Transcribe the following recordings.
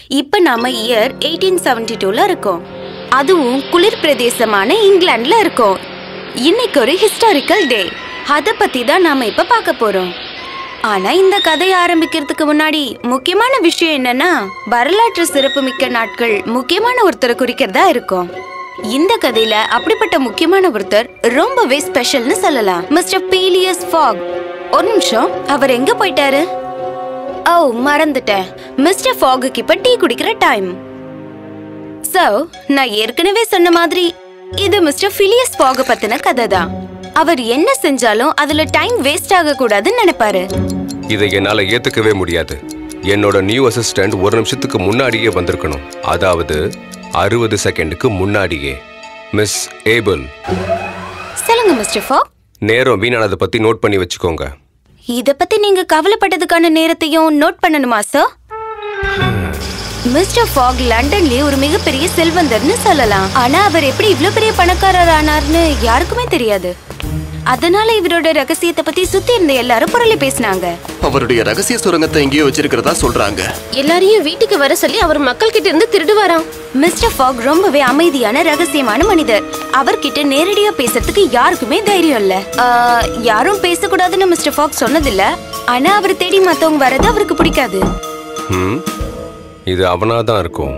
இப்ப நாம year eighteen seventy டூல இருக்கோம் அதுவும் குளிர் பிரதேசமான இங்கிலாந்துல இருக்கோம் இன்னைக்கு ஒரு ஹிஸ்டாரிக்கல் டே அத பத்தி தான் நாம இப்ப பார்க்க போறோம் ஆனா இந்த கதையை ஆரம்பிக்கிறதுக்கு முன்னாடி முக்கியமான விஷயம் என்னன்னா வரலாற்று சிறப்புமிக்க நாட்கள் முக்கியமான ஒருத்தரை குறிக்கிறதா இருக்கும் இந்த கதையில அப்படிப்பட்ட முக்கியமான ஒருத்தர் ரொம்பவே ஸ்பெஷல்னு சொல்லலாம் மிஸ்டர் பீலியஸ் ஃபாக் ஒரு நிமிஷம் அவர் எங்க போயிட்டாரு ஓ மறந்துட்டேன் மிஸ்டர் ஃபாகுக்கு இப்ப டீ குடிக்கிற டைம் சோ நான் ஏற்கனவே சொன்ன மாதிரி இது மிஸ்டர் ஃபிலியஸ் ஃபாக பத்தின கதை தான் அவர் என்ன செஞ்சாலும் அதுல டைம் வேஸ்ட் ஆக கூடாதுன்னு நினைப்பாரு இதை என்னால ஏத்துக்கவே முடியாது என்னோட நியூ அசிஸ்டன்ட் ஒரு நிமிஷத்துக்கு முன்னாடியே வந்திருக்கணும் அதாவது அறுபது செகண்டுக்கு முன்னாடியே மிஸ் ஏபிள் சொல்லுங்க மிஸ்டர் ஃபாக் நேரம் வீணானதை பத்தி நோட் பண்ணி வச்சுக்கோங்க இத பத்தி நீங்க கவலைப்பட்டதுக்கான நேரத்தையும் நோட் பண்ணணுமா சார் மிஸ்டர் ஃபாக் லண்டன்லயே ஒரு மிகப்பெரிய செல்வந்தர்னு சொல்லலாம் ஆனா அவர் எப்படி இவ்ளோ பெரிய பணக்காரர் ஆனார்னு யாருக்குமே தெரியாது அதனால இவரோட ரகசியத்தை பத்தி சுத்தி இருந்த எல்லாரும் புரளி பேசினாங்க அவருடைய ரகசிய சுரங்கத்தை எங்கேயோ வச்சிருக்கிறதா சொல்றாங்க எல்லாரையும் வீட்டுக்கு வர சொல்லி அவர் மக்கள் கிட்ட இருந்து திருடுவாராம் மிஸ்டர் ஃபாக் ரொம்பவே அமைதியான ரகசியமான மனிதர் அவர்கிட்ட நேரடியா பேசுறதுக்கு யாருக்குமே தைரியம் இல்ல ஆ, யாரும் பேசக்கூடாதுன்னு மிஸ்டர் ஃபாக் சொன்னதில்ல ஆனா அவர் தேடி மத்தவங்க வரது அவருக்கு பிடிக்காது ம் இது அவனாதான் இருக்கும்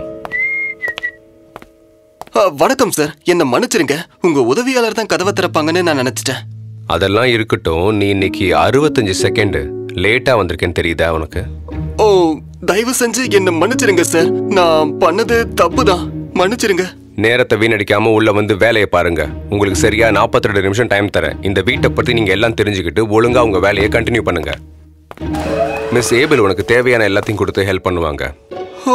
ஆ, வணக்கம் சார் என்ன மன்னிச்சிருங்க உங்க உதவியாளர் தான் கதவை திறப்பாங்கன்னு நான் நினைச்சிட்டேன் அதெல்லாம் இருக்கட்டும் நீ இன்னைக்கு அறுபத்தஞ்சு செகண்ட் லேட்டா வந்திருக்கேன்னு தெரியுதா உனக்கு ஓ தயவு செஞ்சு என்ன மன்னிச்சிருங்க சார் நான் பண்ணது தப்பு தான் மன்னிச்சிருங்க நேரத்தை வீணடிக்காம உள்ள வந்து வேலையை பாருங்க உங்களுக்கு சரியா 42 நிமிஷம் டைம் தரேன் இந்த வீட்டை பத்தி நீங்க எல்லாம் தெரிஞ்சுக்கிட்டு ஒழுங்கா உங்க வேலையை கண்டினியூ பண்ணுங்க மிஸ் ஏபிள் உனக்கு தேவையான எல்லாத்தையும் கொடுத்து ஹெல்ப் பண்ணுவாங்க ஓ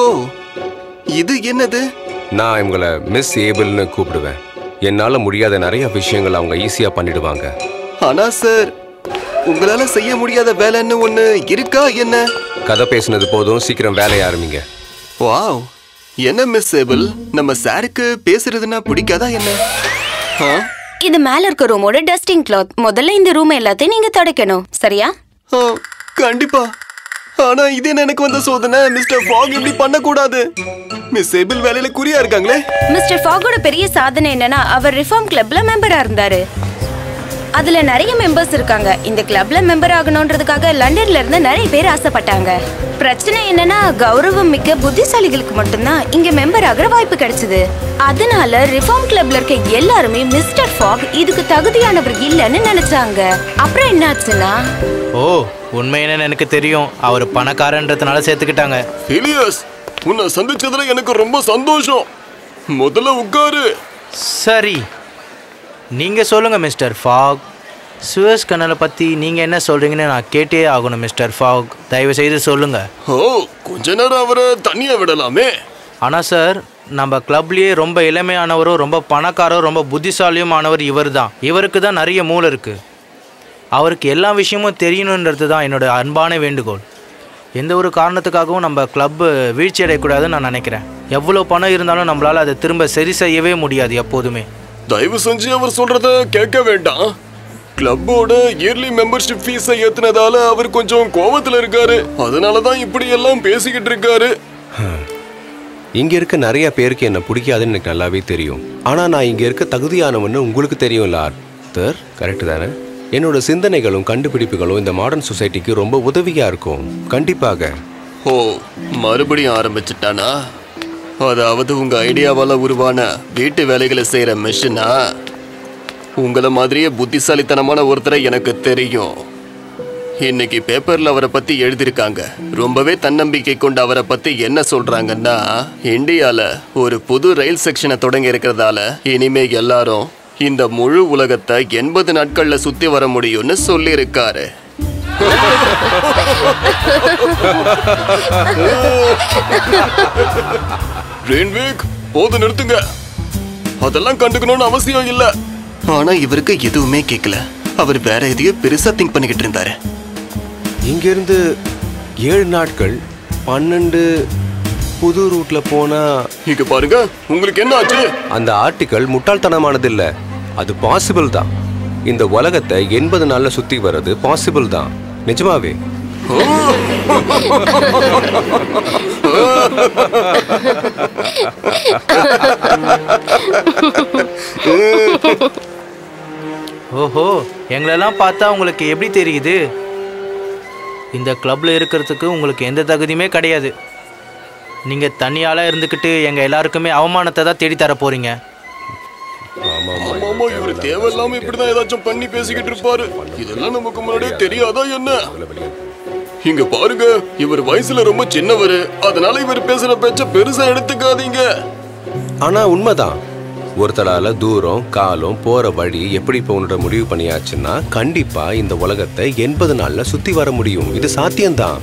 இது என்னது நான் இவங்களை மிஸ் ஏபிள்னு கூப்பிடுவேன் என்னால முடியாத நிறைய விஷயங்கள் அவங்க ஈஸியா பண்ணிடுவாங்க ஆனா சார் உங்களால செய்ய முடியாத வேலைன்னு ஒண்ணு இருக்கா என்ன கதை பேசுனது போதும் சீக்கிரம் வேலையை ஆரம்பிங்க வாவ் என்ன மிஸ் சேபிள் நம்ம சாருக்கு பேசுறதுன்னா பிடிக்காதா என்ன ஆ? இது மேல இருக்க ரூமோட டஸ்டிங் கிளாத் முதல்ல இந்த ரூம் எல்லாத்தையும் நீங்க துடைக்கணும் சரியா ஆ, கண்டிப்பா ஆனா இது என்ன எனக்கு வந்த சோதனை மிஸ்டர் ஃபாக் இப்படி பண்ணக்கூடாது மிஸ் சேபிள் வேலையில குறியா இருக்காங்களே மிஸ்டர் ஃபாகோட பெரிய சாதனை என்னன்னா அவர் ரிஃபார்ம் கிளப்ல மெம்பரா இருந்தாரு அதுல நிறைய மெம்பர்ஸ் இருக்காங்க இந்த கிளப்ல மெம்பர் ஆகணும்ன்றதுக்காக லண்டன்ல இருந்து நிறைய பேர் ஆசைப்பட்டாங்க பிரச்சனை என்னன்னா கௌரவம் மிக்க புத்திசாலிகளுக்கு மட்டும்தான் இங்க மெம்பர் ஆகிற வாய்ப்பு கிடைச்சது அதனால ரிஃபார்ம் கிளப்ல இருக்க எல்லாருமே மிஸ்டர் ஃபாக் இதுக்கு தகுதியானவர் இல்லைன்னு நினைச்சாங்க அப்புறம் என்னாச்சுன்னா ஓ உண்மை என்னன்னு எனக்கு தெரியும் அவர் பணக்காரன்றதுனால சேர்த்துக்கிட்டாங்க ஹிலியஸ் உன்னை சந்திச்சதுல எனக்கு ரொம்ப சந்தோஷம் முதல்ல உட்காரு சரி நீங்கள் சொல்லுங்கள் மிஸ்டர் ஃபாக் சுயஸ் கனலை பற்றி நீங்கள் என்ன சொல்கிறீங்கன்னு நான் கேட்டே ஆகணும் மிஸ்டர் ஃபாக் தயவு செய்து சொல்லுங்கள் ஓ கொஞ்ச நேரம் அவரை தனியா விடலாமே ஆனால் சார் நம்ம கிளப்லேயே ரொம்ப இளமையானவரும் ரொம்ப பணக்காரரும் ரொம்ப புத்திசாலியும் ஆனவர் இவர் தான் இவருக்கு தான் நிறைய மூளை இருக்குது அவருக்கு எல்லா விஷயமும் தெரியணுன்றது தான் என்னோட அன்பான வேண்டுகோள் எந்த ஒரு காரணத்துக்காகவும் நம்ம கிளப்பு வீழ்ச்சி அடையக்கூடாதுன்னு நான் நினைக்கிறேன் எவ்வளோ பணம் இருந்தாலும் நம்மளால் அதை திரும்ப சரி செய்யவே முடியாது எப்போதுமே தயவு செஞ்சு அவர் சொல்றத கேட்க வேண்டாம் கிளப்போட இயர்லி மெம்பர்ஷிப் ஃபீஸை ஏத்துனதால அவர் கொஞ்சம் கோவத்துல இருக்காரு அதனால தான் இப்படி எல்லாம் பேசிக்கிட்டு இருக்காரு இங்க இருக்க நிறைய பேருக்கு என்ன பிடிக்காதுன்னு எனக்கு நல்லாவே தெரியும் ஆனா நான் இங்க இருக்க தகுதியானவன்னு உங்களுக்கு தெரியும்ல ஆர்த்தர் கரெக்ட் தானே என்னோட சிந்தனைகளும் கண்டுபிடிப்புகளும் இந்த மாடர்ன் சொசைட்டிக்கு ரொம்ப உதவியா இருக்கும் கண்டிப்பாக ஓ மறுபடியும் ஆரம்பிச்சிட்டானா அதாவது உங்க ஐடியாவால உருவான வீட்டு வேலைகளை செய்யற மெஷினா உங்கள மாதிரியே புத்திசாலித்தனமான ஒருத்தரை எனக்கு தெரியும் இன்னைக்கு பேப்பர்ல அவரை பத்தி எழுதியிருக்காங்க ரொம்பவே தன்னம்பிக்கை கொண்ட அவரை பத்தி என்ன சொல்றாங்கன்னா இந்தியால ஒரு புது ரயில் செக்ஷனை தொடங்கி இருக்கிறதால இனிமே எல்லாரும் இந்த முழு உலகத்தை எண்பது நாட்கள்ல சுத்தி வர முடியும்னு சொல்லியிருக்காரு ரெயின்வேக் போது நிறுத்துங்க அதெல்லாம் கண்டுக்கணும்னு அவசியம் இல்ல ஆனா இவருக்கு எதுவுமே கேட்கல அவர் வேற எதையோ பெருசா திங்க் பண்ணிக்கிட்டு இருந்தாரு இங்க இருந்து ஏழு நாட்கள் பன்னெண்டு புது ரூட்ல போனா இங்க பாருங்க உங்களுக்கு என்ன ஆச்சு அந்த ஆர்டிக்கல் முட்டாள்தனமானது இல்ல அது பாசிபிள் தான் இந்த உலகத்தை எண்பது நாள்ல சுத்தி வர்றது பாசிபிள் தான் நிஜமாவே ஓஹோ எங்களெல்லாம் பார்த்தா உங்களுக்கு எப்படி தெரியுது இந்த கிளப்ல இருக்கிறதுக்கு உங்களுக்கு எந்த தகுதியுமே கிடையாது நீங்க தனியால இருந்துக்கிட்டு எங்க எல்லாருக்குமே அவமானத்தை தான் தேடி தர போறீங்க ஆமா இவர் தேவையில்லாம இப்படிதான் ஏதாச்சும் பண்ணி பேசிக்கிட்டு இருப்பாரு இதெல்லாம் நமக்கு முன்னாடியே தெரியாதா என்ன இங்க பாருங்க இவர் வயசுல ரொம்ப சின்னவரு அதனால இவர் பேசுற பேச்ச பெருசா எடுத்துக்காதீங்க ஆனா உண்மைதான் ஒருத்தரால தூரம் காலம் போற வழி எப்படி போன்ற முடிவு பண்ணியாச்சுன்னா கண்டிப்பா இந்த உலகத்தை எண்பது நாள்ல சுத்தி வர முடியும் இது சாத்தியம்தான்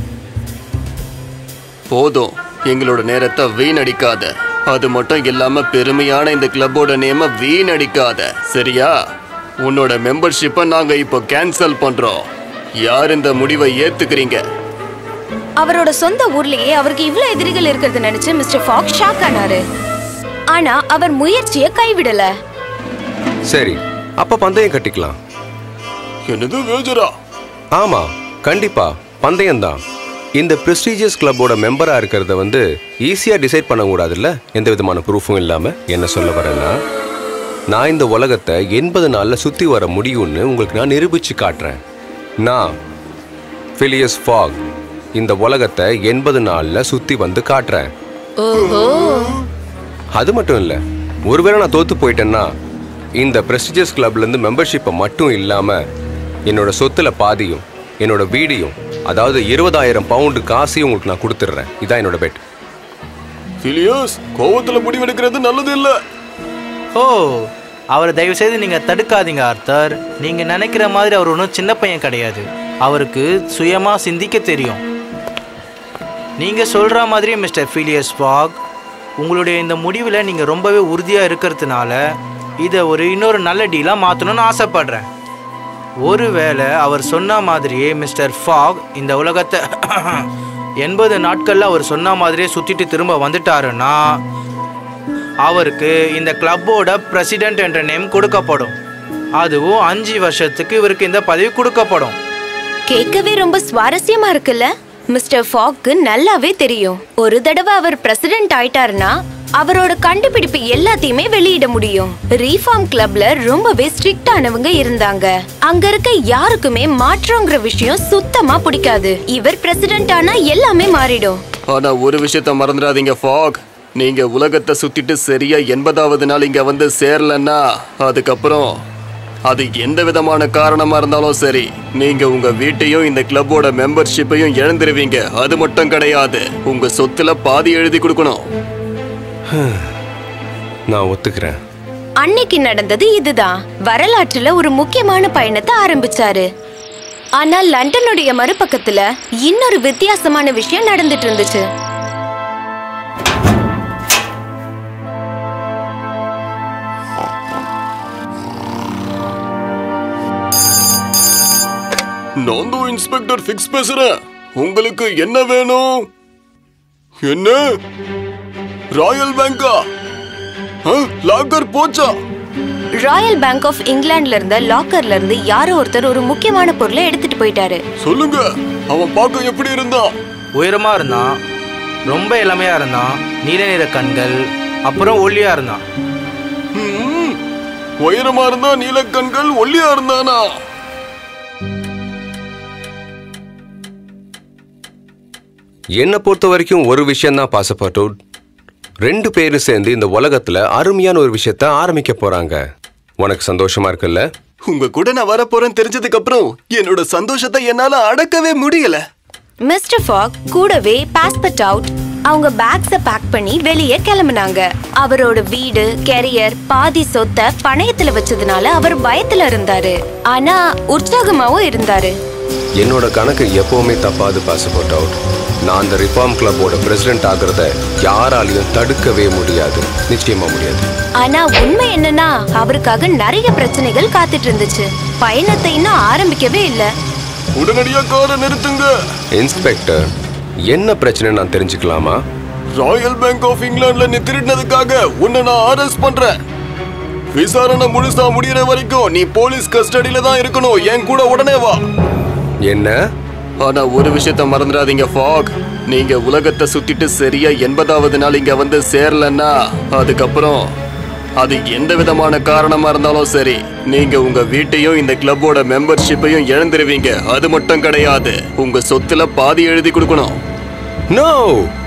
போதும் எங்களோட நேரத்தை வீணடிக்காத அது மட்டும் இல்லாம பெருமையான இந்த கிளப்போட நேம வீணடிக்காத சரியா உன்னோட மெம்பர்ஷிப்பை நாங்க இப்போ கேன்சல் பண்றோம் யார் இந்த முடிவை ஏத்துக்கிறீங்க அவரோட சொந்த ஊர்லயே அவருக்கு இவ்ளோ எதிரிகள் இருக்கிறது நினைச்சு மிஸ்டர் ஃபாக்ஸ் ஷாக் ஆனாரு ஆனா அவர் முயற்சியை கைவிடல சரி அப்ப பந்தயம் கட்டிக்கலாம் என்னது வேஜரா ஆமா கண்டிப்பா பந்தயம்தான் இந்த பிரஸ்டீஜியஸ் கிளப்போட மெம்பரா இருக்கிறத வந்து ஈஸியா டிசைட் பண்ண கூடாதுல்ல எந்த விதமான ப்ரூஃபும் இல்லாம என்ன சொல்ல வரேன்னா நான் இந்த உலகத்தை எண்பது நாள்ல சுத்தி வர முடியும்னு உங்களுக்கு நான் நிரூபிச்சு காட்டுறேன் நான் ஃபிலியஸ் ஃபாக் இந்த உலகத்தை எண்பது நாள்ல சுத்தி வந்து காட்டுறேன் ஓஹோ அது மட்டும் இல்ல ஒருவேளை நான் தோத்து போயிட்டேன்னா இந்த பிரஸ்டிஜியஸ் கிளப்ல இருந்து மெம்பர்ஷிப்பை மட்டும் இல்லாம என்னோட சொத்துல பாதியும் என்னோட வீடியும் அதாவது இருபதாயிரம் பவுண்டு காசையும் உங்களுக்கு நான் கொடுத்துட்றேன் இதான் என்னோட பெட் பிலியோஸ் கோவத்துல முடிவெடுக்கிறது நல்லது இல்ல ஓ அவரை தயவு செய்து நீங்க தடுக்காதீங்க ஆர்த்தர் நீங்க நினைக்கிற மாதிரி அவர் ஒன்றும் சின்ன பையன் கிடையாது அவருக்கு சுயமா சிந்திக்க தெரியும் நீங்க சொல்ற மாதிரி மிஸ்டர் ஃபீலியஸ் ஃபாக் உங்களுடைய இந்த முடிவில் நீங்க ரொம்பவே உறுதியா இருக்கிறதுனால இதை ஒரு இன்னொரு நல்ல டீலாக மாற்றணும்னு ஆசைப்படுறேன் ஒருவேளை அவர் சொன்ன மாதிரியே மிஸ்டர் ஃபாக் இந்த உலகத்தை எண்பது நாட்களில் அவர் சொன்ன மாதிரியே சுற்றிட்டு திரும்ப வந்துட்டாருன்னா அவருக்கு இந்த கிளப்போட பிரசிடென்ட் என்ற நேம் கொடுக்கப்படும் அதுவும் அஞ்சு வருஷத்துக்கு இவருக்கு இந்த பதவி கொடுக்கப்படும் கேட்கவே ரொம்ப சுவாரஸ்யமா இருக்குல்ல மிஸ்டர் ஃபாக்கு நல்லாவே தெரியும் ஒரு தடவை அவர் பிரசிடென்ட் ஆயிட்டாருன்னா அவரோட கண்டுபிடிப்பு எல்லாத்தையுமே வெளியிட முடியும் ரீஃபார்ம் கிளப்ல ரொம்பவே ஸ்ட்ரிக்டானவங்க இருந்தாங்க அங்க இருக்க யாருக்குமே மாற்றங்கிற விஷயம் சுத்தமா பிடிக்காது இவர் பிரசிடென்ட் ஆனா எல்லாமே மாறிடும் ஆனா ஒரு விஷயத்த மறந்துடாதீங்க ஃபாக் நீங்க உலகத்தை சுத்திட்டு சரியா எண்பதாவது நாள் இங்க வந்து சேரலன்னா அதுக்கப்புறம் அது எந்த விதமான காரணமா இருந்தாலும் சரி நீங்க உங்க வீட்டையும் இந்த கிளப்போட மெம்பர்ஷிப்பையும் இழந்துருவீங்க அது மட்டும் கிடையாது உங்க சொத்துல பாதி எழுதி கொடுக்கணும் நான் ஒத்துக்கிறேன் அன்னைக்கு நடந்தது இதுதான் வரலாற்றுல ஒரு முக்கியமான பயணத்தை ஆரம்பிச்சாரு ஆனா லண்டனுடைய மறுபக்கத்துல இன்னொரு வித்தியாசமான விஷயம் நடந்துட்டு இருந்துச்சு நான் தான் இன்ஸ்பெக்டர் ஃபிக்ஸ் பேசுறேன் உங்களுக்கு என்ன வேணும் என்ன ராயல் பேங்கா லாக்கர் போச்சா ராயல் பேங்க் ஆஃப் இங்கிலாந்துல இருந்த லாக்கர்ல இருந்து யாரோ ஒருத்தர் ஒரு முக்கியமான பொருளை எடுத்துட்டு போயிட்டாரு சொல்லுங்க அவன் பார்க்க எப்படி இருந்தான் உயரமா இருந்தான் ரொம்ப இளமையா இருந்தான் நீல நிற கண்கள் அப்புறம் ஒல்லியா இருந்தான் ம், உயரமா இருந்தா நீலக்கண்கள் ஒல்லியா இருந்தானா என்னை பொறுத்த வரைக்கும் ஒரு விஷயம் தான் பாசப்பட்டோ ரெண்டு பேரும் சேர்ந்து இந்த உலகத்துல அருமையான ஒரு விஷயத்த ஆரம்பிக்க போறாங்க உனக்கு சந்தோஷமா இருக்குல்ல உங்க கூட நான் வரப்போறேன் தெரிஞ்சதுக்கு அப்புறம் என்னோட சந்தோஷத்தை என்னால அடக்கவே முடியல மிஸ்டர் ஃபாக் கூடவே பாஸ்போர்ட் அவுட் அவங்க பேக்ஸ பேக் பண்ணி வெளியே கிளம்புனாங்க அவரோட வீடு கெரியர் பாதி சொத்தை பணயத்துல வச்சதுனால அவர் பயத்துல இருந்தாரு ஆனா உற்சாகமாவும் இருந்தாரு என்னோட கணக்கு எப்பவுமே தப்பாது பாஸ்போர்ட் அவுட் நான் அந்த ரிஃபார்ம் கிளப்போட பிரசிடென்ட் ஆகிறத யாராலையும் தடுக்கவே முடியாது நிச்சயமா முடியாது ஆனா உண்மை என்னன்னா அவருக்காக நிறைய பிரச்சனைகள் காத்துட்டு இருந்துச்சு பயணத்தை இன்னும் ஆரம்பிக்கவே இல்ல உடனடியா காரை நிறுத்துங்க இன்ஸ்பெக்டர் என்ன பிரச்சனை நான் தெரிஞ்சுக்கலாமா ராயல் பேங்க் ஆஃப் இங்கிலாந்துல நீ திருடினதுக்காக உன்னை நான் அரெஸ்ட் பண்றேன் விசாரணை முழுசா முடியற வரைக்கும் நீ போலீஸ் கஸ்டடியில தான் இருக்கணும் என் கூட உடனே வா என்ன ஆனா ஒரு விஷயத்த மறந்துடாதீங்க ஃபாக் நீங்க உலகத்தை சுத்திட்டு சரியா எண்பதாவது நாள் இங்க வந்து சேரலன்னா அதுக்கப்புறம் அது எந்த விதமான காரணமா இருந்தாலும் சரி நீங்க உங்க வீட்டையும் இந்த கிளப்போட மெம்பர்ஷிப்பையும் இழந்துருவீங்க அது மட்டும் கிடையாது உங்க சொத்துல பாதி எழுதி கொடுக்கணும் நோ